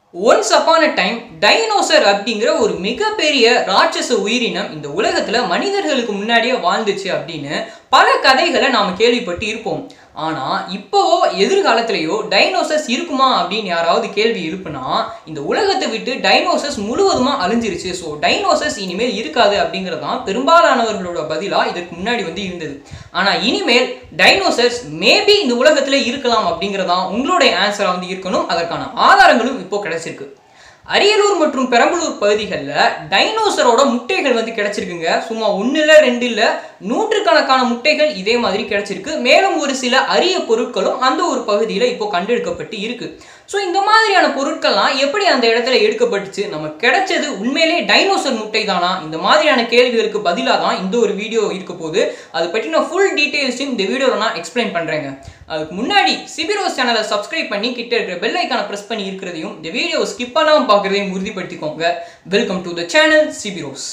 once upon a time dinosaur அப்படிங்கிற ஒரு மிகப்பெரிய ராட்சச உயிரினம் இந்த உலகத்துல மனிதர்களுக்கு முன்னாடியே வாழ்ந்துச்சு அப்படின்னு பல கதைகளை நாம கேள்விப்பட்டு இருப்போம் ஆனா இப்போவோ எதிர்காலத்திலேயோ டைனோசர்ஸ் இருக்குமா அப்படின்னு யாராவது கேள்வி எழுப்புனா இந்த உலகத்தை விட்டு டைனோசர்ஸ் முழுவதுமா அழிஞ்சிருச்சு ஸோ டைனோசர்ஸ் இனிமேல் இருக்காது அப்படிங்கிறது தான் பெரும்பாலானவர்களோட பதிலா இதற்கு முன்னாடி வந்து இருந்தது ஆனா இனிமேல் டைனோசர்ஸ் மேபி இந்த உலகத்துல இருக்கலாம் அப்படிங்கிறதான் உங்களுடைய ஆன்சரா வந்து இருக்கணும் அதற்கான ஆதாரங்களும் இப்போ கிடைச்சிருக்கு அரியலூர் மற்றும் பெரம்பலூர் பகுதிகளில் டைனோசரோட முட்டைகள் வந்து கிடைச்சிருக்குங்க சும்மா ஒன்று இல்லை ரெண்டு இல்லை நூற்றுக்கணக்கான முட்டைகள் இதே மாதிரி கிடைச்சிருக்கு மேலும் ஒரு சில அரிய பொருட்களும் அந்த ஒரு பகுதியில் இப்போ கண்டெடுக்கப்பட்டு இருக்கு ஸோ இந்த மாதிரியான பொருட்கள்லாம் எப்படி அந்த இடத்துல எடுக்கப்பட்டுச்சு நம்ம கிடைச்சது உண்மையிலே டைனோசர் முட்டை தானா இந்த மாதிரியான கேள்விகளுக்கு பதிலாக தான் இந்த ஒரு வீடியோ இருக்க போது அதை பற்றின ஃபுல் டீட்டெயில்ஸையும் இந்த வீடியோவில் நான் எக்ஸ்பிளைன் பண்ணுறேங்க அதுக்கு முன்னாடி சிபிரோஸ் சேனலை சப்ஸ்கிரைப் பண்ணி கிட்ட இருக்கிற பெல் ஐக்கான ப்ரெஸ் பண்ணி இருக்கிறதையும் இந்த வீடியோ ஸ்கிப் பண்ணாமல் பார்க்குறதையும் உறுதிப்படுத்திக்கோங்க வெல்கம் டு த சேனல் சிபிரோஸ்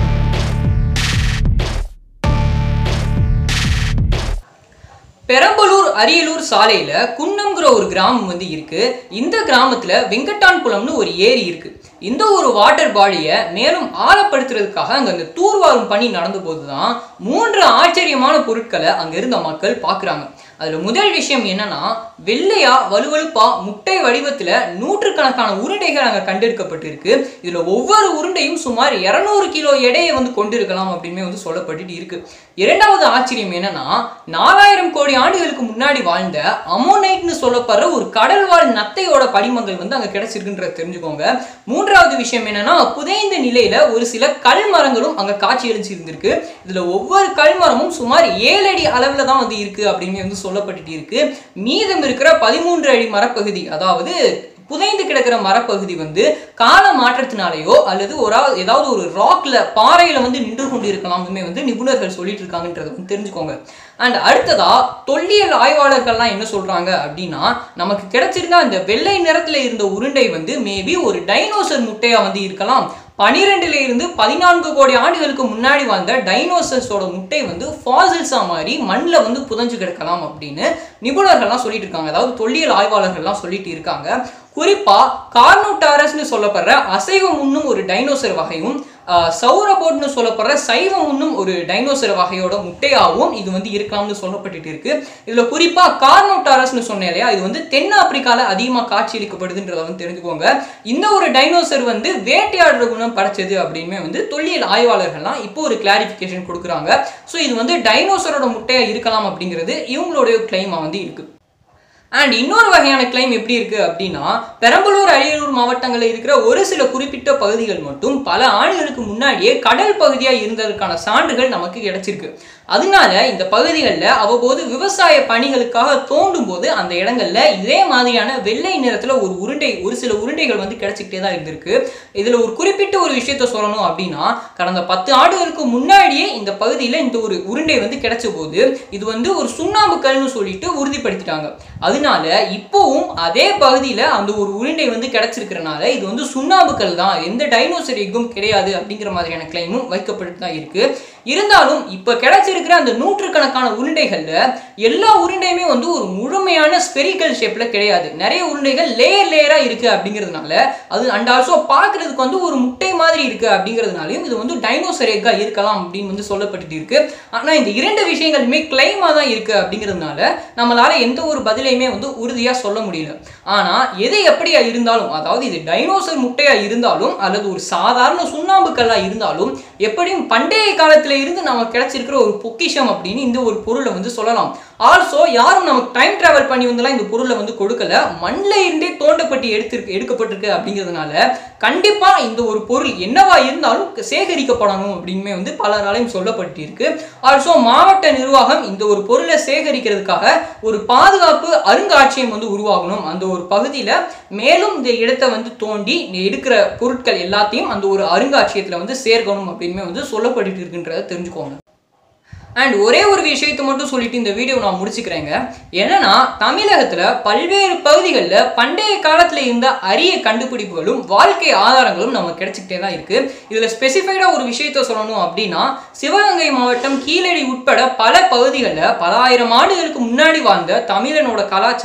பெரம்பலூர் அரியலூர் சாலையில குன்னம்ங்கிற ஒரு கிராமம் வந்து இருக்கு இந்த கிராமத்துல வெங்கட்டான்குளம்னு ஒரு ஏரி இருக்கு இந்த ஒரு வாட்டர் பாடியை மேலும் ஆழப்படுத்துறதுக்காக அங்க அந்த தூர்வாரும் பணி நடந்த போதுதான் மூன்று ஆச்சரியமான பொருட்களை அங்க இருந்த மக்கள் பார்க்குறாங்க அதுல முதல் விஷயம் என்னன்னா வெள்ளையா வலுவழுப்பா முட்டை வடிவத்துல நூற்றுக்கணக்கான உருண்டைகள் அங்க கண்டெடுக்கப்பட்டிருக்கு இதுல ஒவ்வொரு உருண்டையும் சுமார் 200 கிலோ எடையை வந்து கொண்டிருக்கலாம் அப்படின்னு வந்து சொல்லப்பட்டுட்டு இருக்கு இரண்டாவது ஆச்சரியம் என்னன்னா நாலாயிரம் கோடி ஆண்டுகளுக்கு முன்னாடி வாழ்ந்த அமோனைட்னு சொல்லப்படுற ஒரு கடல்வாழ் நத்தையோட படிமங்கள் வந்து அங்க கிடைச்சிருக்குன்றத தெரிஞ்சுக்கோங்க மூன்றாவது விஷயம் என்னன்னா புதைந்த நிலையில ஒரு சில கல் மரங்களும் அங்க காட்சி இருந்திருக்கு இதுல ஒவ்வொரு கல் மரமும் சுமார் ஏழு அடி அளவுல தான் வந்து இருக்கு அப்படின்னு வந்து சொல்லப்பட்டுட்டு இருக்கு மீதம் இருக்கிற பதிமூன்று அடி மரப்பகுதி அதாவது புதைந்து கிடக்கிற மரப்பகுதி வந்து கால மாற்றத்தினாலேயோ அல்லது ஒரு ஏதாவது ஒரு ராக்ல பாறையில வந்து நின்று கொண்டு இருக்கலாம்னு வந்து நிபுணர்கள் சொல்லிட்டு இருக்காங்கன்றத வந்து தெரிஞ்சுக்கோங்க அண்ட் அடுத்ததா தொல்லியல் ஆய்வாளர்கள்லாம் என்ன சொல்றாங்க அப்படின்னா நமக்கு கிடைச்சிருந்த அந்த வெள்ளை நிறத்துல இருந்த உருண்டை வந்து மேபி ஒரு டைனோசர் முட்டையா வந்து இருக்கலாம் பனிரெண்டுல இருந்து பதினான்கு கோடி ஆண்டுகளுக்கு முன்னாடி வாழ்ந்த டைனோசர்ஸோட முட்டை வந்து ஃபாசில்ஸா மாதிரி மண்ணில் வந்து புதஞ்சு கிடக்கலாம் அப்படின்னு நிபுணர்கள்லாம் சொல்லிட்டு இருக்காங்க அதாவது தொல்லியல் ஆய்வாளர்கள்லாம் சொல்லிட்டு இருக்காங்க குறிப்பா கார்னோட்டாரஸ்னு சொல்லப்படுற அசைவம் உண்ணும் ஒரு டைனோசர் வகையும் சௌரபோட்னு சொல்லப்படுற சைவம் உண்ணும் ஒரு டைனோசர் வகையோட முட்டையாகவும் இது வந்து இருக்கலாம்னு சொல்லப்பட்டுட்டு இருக்கு இதுல குறிப்பா கார்னோட்டாரஸ்னு சொன்னேன் இல்லையா இது வந்து தென் ஆப்பிரிக்கால அதிகமாக காட்சியளிக்கப்படுதுன்றத வந்து தெரிஞ்சுக்கோங்க இந்த ஒரு டைனோசர் வந்து வேட்டையாடுற குணம் படைச்சது அப்படின்னு வந்து தொல்லியல் ஆய்வாளர்கள்லாம் இப்போ ஒரு கிளாரிஃபிகேஷன் கொடுக்குறாங்க ஸோ இது வந்து டைனோசரோட முட்டையா இருக்கலாம் அப்படிங்கிறது இவங்களுடைய கிளைமா வந்து இருக்கு அண்ட் இன்னொரு வகையான கிளைம் எப்படி இருக்கு அப்படின்னா பெரம்பலூர் அரியலூர் மாவட்டங்களில் இருக்கிற ஒரு சில குறிப்பிட்ட பகுதிகள் மட்டும் பல ஆண்டுகளுக்கு முன்னாடியே கடல் பகுதியாக இருந்ததற்கான சான்றுகள் நமக்கு கிடைச்சிருக்கு அதனால இந்த பகுதிகளில் அவ்வப்போது விவசாய பணிகளுக்காக தோண்டும் போது அந்த இடங்கள்ல இதே மாதிரியான வெள்ளை நிறத்துல ஒரு உருண்டை ஒரு சில உருண்டைகள் வந்து கிடைச்சிக்கிட்டே தான் இருந்திருக்கு இதுல ஒரு குறிப்பிட்ட ஒரு விஷயத்த சொல்லணும் அப்படின்னா கடந்த பத்து ஆண்டுகளுக்கு முன்னாடியே இந்த பகுதியில் இந்த ஒரு உருண்டை வந்து கிடைச்ச போது இது வந்து ஒரு சுண்ணாம்பு கல்னு சொல்லிட்டு உறுதிப்படுத்திட்டாங்க அதனால இப்போவும் அதே பகுதியில் அந்த ஒரு உருண்டை வந்து கிடைச்சிருக்கிறனால இது வந்து சுண்ணாம்பு கல் தான் எந்த டைனோசர் எக்கும் கிடையாது அப்படிங்கிற மாதிரியான கிளைமும் வைக்கப்பட்டு தான் இருக்கு இருந்தாலும் இப்போ கிடைச்சிருக்கிற அந்த நூற்றுக்கணக்கான உருண்டைகள்ல எல்லா உருண்டையுமே வந்து ஒரு முழுமையான ஸ்பெரிக்கல் ஷேப்ல கிடையாது நிறைய உருண்டைகள் லேயர் லேயரா இருக்கு அப்படிங்கிறதுனால அது அண்ட் ஆல்சோ பார்க்கறதுக்கு வந்து ஒரு முட்டை மாதிரி இருக்கு அப்படிங்கிறதுனாலையும் இது வந்து டைனோசர் எக்கா இருக்கலாம் அப்படின்னு வந்து சொல்லப்பட்டு இருக்கு ஆனா இந்த இரண்டு விஷயங்களுமே கிளைமா தான் இருக்கு அப்படிங்கிறதுனால நம்மளால எந்த ஒரு பதிலையுமே வந்து உறுதியா சொல்ல முடியல ஆனா எது எப்படியா இருந்தாலும் அதாவது இது டைனோசர் முட்டையா இருந்தாலும் அல்லது ஒரு சாதாரண சுண்ணாம்பு கல்லா இருந்தாலும் எப்படியும் பண்டைய காலத்துல இருந்து நமக்கு கிடைச்சிருக்கிற ஒரு பொக்கிஷம் அப்படின்னு இந்த ஒரு பொருளை வந்து சொல்லலாம் ஆல்சோ யாரும் நமக்கு டைம் டிராவல் பண்ணி வந்தெல்லாம் இந்த பொருளை வந்து கொடுக்கல மண்ணில் இருந்தே தோண்டப்பட்டு எடுத்திருக்கு எடுக்கப்பட்டிருக்கு அப்படிங்கிறதுனால கண்டிப்பா இந்த ஒரு பொருள் என்னவா இருந்தாலும் சேகரிக்கப்படணும் அப்படின்மே வந்து பலராலையும் சொல்லப்பட்டு இருக்கு ஆல்சோ மாவட்ட நிர்வாகம் இந்த ஒரு பொருளை சேகரிக்கிறதுக்காக ஒரு பாதுகாப்பு அருங்காட்சியம் வந்து உருவாகணும் அந்த ஒரு பகுதியில மேலும் இந்த இடத்தை வந்து தோண்டி எடுக்கிற பொருட்கள் எல்லாத்தையும் அந்த ஒரு அருங்காட்சியத்துல வந்து சேர்க்கணும் அப்படின்னு வந்து சொல்லப்பட்டு இருக்குன்றத தெரிஞ்சுக்கோங்க அண்ட் ஒரே ஒரு விஷயத்தை மட்டும் சொல்லிட்டு இந்த வீடியோ நான் முடிச்சுக்கிறேங்க என்னன்னா தமிழகத்துல பல்வேறு பகுதிகளில் பண்டைய காலத்துல இருந்த அரிய கண்டுபிடிப்புகளும் வாழ்க்கை ஆதாரங்களும் நமக்கு கிடைச்சிக்கிட்டே தான் இருக்கு இதுல ஸ்பெசிஃபைடா ஒரு விஷயத்த சொல்லணும் அப்படின்னா சிவகங்கை மாவட்டம் கீழடி உட்பட பல பகுதிகளில் பல ஆயிரம் ஆண்டுகளுக்கு முன்னாடி வாழ்ந்த தமிழனோட கலாச்சாரம்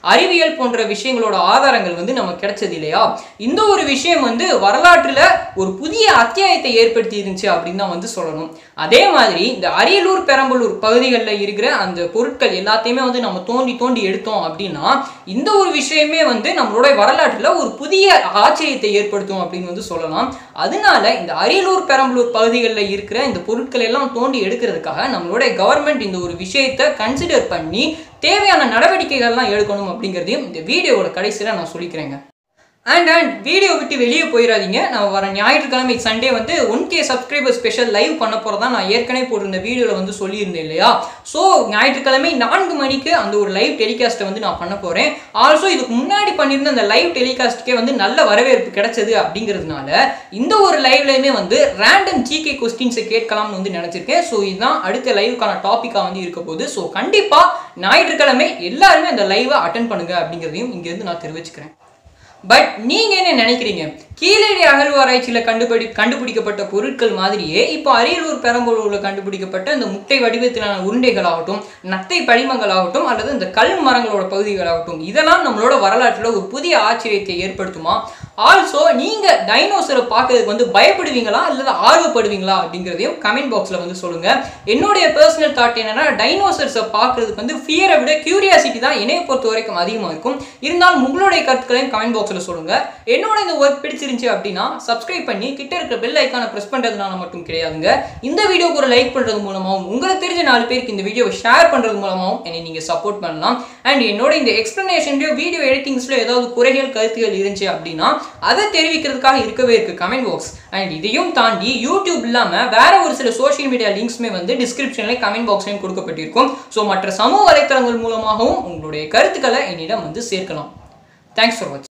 அறிவியல் போன்ற விஷயங்களோட ஆதாரங்கள் வந்து நமக்கு கிடைச்சது இல்லையா இந்த ஒரு விஷயம் வந்து வரலாற்றுல ஒரு புதிய அத்தியாயத்தை ஏற்படுத்தி இருந்துச்சு அப்படின்னு தான் வந்து சொல்லணும் அதே மாதிரி இந்த அரியலூர் பெரம்பலூர் பகுதிகளில் இருக்கிற அந்த பொருட்கள் எல்லாத்தையுமே வந்து நம்ம தோண்டி தோண்டி எடுத்தோம் அப்படின்னா இந்த ஒரு விஷயமே வந்து நம்மளோட வரலாற்றுல ஒரு புதிய ஆச்சரியத்தை ஏற்படுத்தும் அப்படின்னு வந்து சொல்லலாம் அதனால இந்த அரியலூர் பெரம்பலூர் பகுதிகளில் இருக்கிற இந்த பொருட்கள் எல்லாம் தோண்டி எடுக்கிறதுக்காக நம்மளோட கவர்மெண்ட் இந்த ஒரு விஷயத்தை கன்சிடர் பண்ணி தேவையான நடவடிக்கைகள்லாம் எடுக்கணும் அப்படிங்கிறதையும் இந்த வீடியோவோட கடைசியில் நான் சொல்லிக்கிறேங்க அண்ட் அண்ட் வீடியோ விட்டு வெளியே போயிடாதீங்க நான் வர ஞாயிற்றுக்கிழமை சண்டே வந்து one K subscriber special live பண்ண போகிறதா நான் ஏற்கனவே போட்டிருந்த வீடியோவில் வந்து சொல்லியிருந்தேன் இல்லையா ஸோ ஞாயிற்றுக்கிழமை நான்கு மணிக்கு அந்த ஒரு லைவ் டெலிகாஸ்ட்டை வந்து நான் பண்ண போகிறேன் ஆல்சோ இதுக்கு முன்னாடி பண்ணியிருந்த அந்த லைவ் டெலிகாஸ்ட்டுக்கே வந்து நல்ல வரவேற்பு கிடைச்சது அப்படிங்கிறதுனால இந்த ஒரு லைவ்லையுமே வந்து ரேண்டம் ஜிகே கொஸ்டின்ஸை கேட்கலாம்னு வந்து நினச்சிருக்கேன் ஸோ இதுதான் அடுத்த லைவுக்கான டாப்பிக்காக வந்து இருக்க போகுது ஸோ கண்டிப்பாக ஞாயிற்றுக்கிழமை எல்லாருமே அந்த லைவை அட்டன் பண்ணுங்க அப்படிங்கிறதையும் இங்கேருந்து நான் தெரிவிச்சுக்கிறேன் பட் நீங்க என்ன நினைக்கிறீங்க கீழடி அகழ்வாராய்ச்சியில் கண்டுபிடி கண்டுபிடிக்கப்பட்ட பொருட்கள் மாதிரியே இப்போ அரியலூர் பெரம்பலூர்ல கண்டுபிடிக்கப்பட்ட இந்த முட்டை வடிவத்திலான உருண்டைகளாகட்டும் நத்தை படிமங்களாகட்டும் அல்லது இந்த கல் மரங்களோட பகுதிகளாகட்டும் இதெல்லாம் நம்மளோட வரலாற்றில் ஒரு புதிய ஆச்சரியத்தை ஏற்படுத்துமா ஆல்சோ நீங்க டைனோசரை பார்க்கறதுக்கு வந்து பயப்படுவீங்களா அல்லது ஆர்வப்படுவீங்களா அப்படிங்கிறதையும் கமெண்ட் பாக்ஸ்ல வந்து சொல்லுங்க என்னுடைய பர்சனல் தாட் என்னன்னா டைனோசர்ஸை பார்க்கறதுக்கு வந்து ஃபியரை விட கியூரியாசிட்டி தான் என்னைய பொறுத்த வரைக்கும் அதிகமாக இருக்கும் இருந்தாலும் உங்களுடைய கருத்துக்களையும் கமெண்ட் பாக்ஸில் சொல்லுங்க என்னோட இந்த ஒர்க் பிடிச்சிருந்துச்சு அப்படின்னா சப்ஸ்கிரைப் பண்ணி கிட்ட இருக்கிற பெல் ஐக்கானை ப்ரெஸ் பண்ணுறதுனால மட்டும் கிடையாதுங்க இந்த வீடியோக்கு ஒரு லைக் பண்ணுறது மூலமாகவும் உங்களுக்கு தெரிஞ்ச நாலு பேருக்கு இந்த வீடியோவை ஷேர் பண்ணுறது மூலமாகவும் என்னை நீங்கள் சப்போர்ட் பண்ணலாம் அண்ட் என்னோட இந்த எக்ஸ்ப்ளனேஷன்லையோ வீடியோ எடிட்டிங்ஸ்ல ஏதாவது குறைகள் கருத்துகள் இருந்துச்சு அப்படின்னா அதை தெரிவிக்கிறதுக்காக இருக்கவே இருக்கு கமெண்ட் பாக்ஸ் அண்ட் இதையும் தாண்டி யூடியூப் இல்லாமல் வேற ஒரு சில சோஷியல் மீடியா லிங்க்ஸ்மே வந்து டிஸ்கிரிப்ஷன்ல கமெண்ட் பாக்ஸ்லையும் கொடுக்கப்பட்டிருக்கும் ஸோ மற்ற சமூக வலைத்தளங்கள் மூலமாகவும் உங்களுடைய கருத்துக்களை என்னிடம் வந்து சேர்க்கலாம் தேங்க்ஸ் ஃபார் வாட்சிங்